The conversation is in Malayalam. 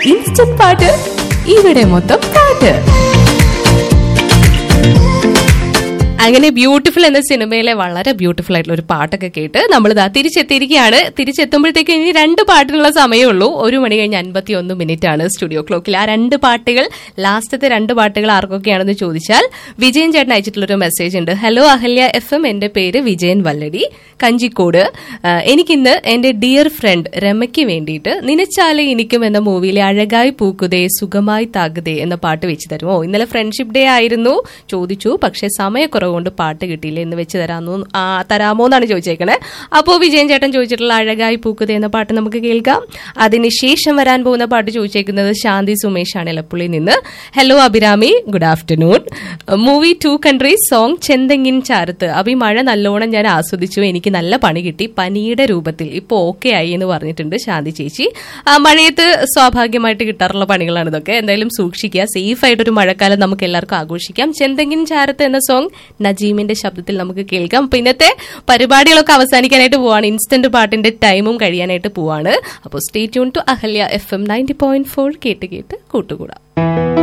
ഇൻസ്റ്റന്റ് പാട്ട് ഇവിടെ മൊത്തം പാട്ട് അങ്ങനെ ബ്യൂട്ടിഫുൾ എന്ന സിനിമയിലെ വളരെ ബ്യൂട്ടിഫുൾ ആയിട്ടുള്ള ഒരു പാട്ടൊക്കെ കേട്ട് നമ്മൾ ഇതാ തിരിച്ചെത്തിയിരിക്കുകയാണ് തിരിച്ചെത്തുമ്പോഴത്തേക്ക് ഇനി രണ്ട് പാട്ടിനുള്ള സമയമേ ഉള്ളൂ ഒരു മണി കഴിഞ്ഞ് അൻപത്തി ഒന്ന് മിനിറ്റ് ആണ് സ്റ്റുഡിയോ ക്ലോക്കിൽ ആ രണ്ട് പാട്ടുകൾ ലാസ്റ്റത്തെ രണ്ട് പാട്ടുകൾ ആർക്കൊക്കെയാണെന്ന് ചോദിച്ചാൽ വിജയൻ ചേട്ടൻ അയച്ചിട്ടുള്ളൊരു മെസ്സേജ് ഉണ്ട് ഹലോ അഹല്യ എഫ് എം എന്റെ പേര് വിജയൻ വല്ലടി കഞ്ചിക്കോട് ആ, എനിക്കിന്ന് എന്റെ ഡിയർ ഫ്രണ്ട് രമയ്ക്ക് വേണ്ടിയിട്ട് നിനച്ചാലെ എനിക്കും എന്ന മൂവിയിലെ അഴകായി പൂക്കുതേ സുഖമായി താകുതേ എന്ന പാട്ട് വെച്ച് തരുമോ ഇന്നലെ ഫ്രണ്ട്ഷിപ്പ് ഡേ ആയിരുന്നു ചോദിച്ചു പക്ഷെ സമയക്കുറവ് കൊണ്ട് പാട്ട് കിട്ടിയില്ല എന്ന് വെച്ച് തരാമോ ആ, തരാമോ എന്നാണ് ചോദിച്ചേക്കണേ അപ്പോൾ വിജയൻ ചേട്ടൻ ചോദിച്ചിട്ടുള്ള അഴകായി പൂക്കുതേ എന്ന പാട്ട് നമുക്ക് കേൾക്കാം അതിന് ശേഷം വരാൻ പോകുന്ന പാട്ട് ചോദിച്ചേക്കുന്നത് ശാന്തി സുമേഷ് ആണ് എലപ്പുള്ളിയിൽ നിന്ന് hello Abhirami good afternoon movie two countries song ചെന്തെങ്ങിൻ ചാരത്ത് അഭി മഴ നല്ലോണം ഞാൻ ആസ്വദിച്ചു എനിക്ക് നല്ല പണി കിട്ടി പനിയുടെ രൂപത്തിൽ ഇപ്പോൾ ഓക്കെ ആയി എന്ന് പറഞ്ഞിട്ടുണ്ട് ശാന്തി ചേച്ചി ആ, മഴയത്ത് സ്വാഭാവികമായിട്ട് കിട്ടാറുള്ള പണികളാണ് ഇതൊക്കെ എന്തായാലും സൂക്ഷിക്കുക സേഫ് ആയിട്ടൊരു മഴക്കാലം നമുക്ക് എല്ലാവർക്കും ആഘോഷിക്കാം ചെന്തെങ്ങിൻ ചാരത്ത് എന്ന സോങ് നജീമിന്റെ ശബ്ദത്തിൽ നമുക്ക് കേൾക്കാം അപ്പൊ ഇന്നത്തെ പരിപാടികളൊക്കെ അവസാനിക്കാനായിട്ട് പോവാണ് ഇൻസ്റ്റന്റ് പാട്ടിന്റെ ടൈമും കഴിയാനായിട്ട് പോവാണ് അപ്പോൾ stay tune to Ahalya F M ninety point four കേട്ട് കേട്ട് കൂട്ടുകൂടാം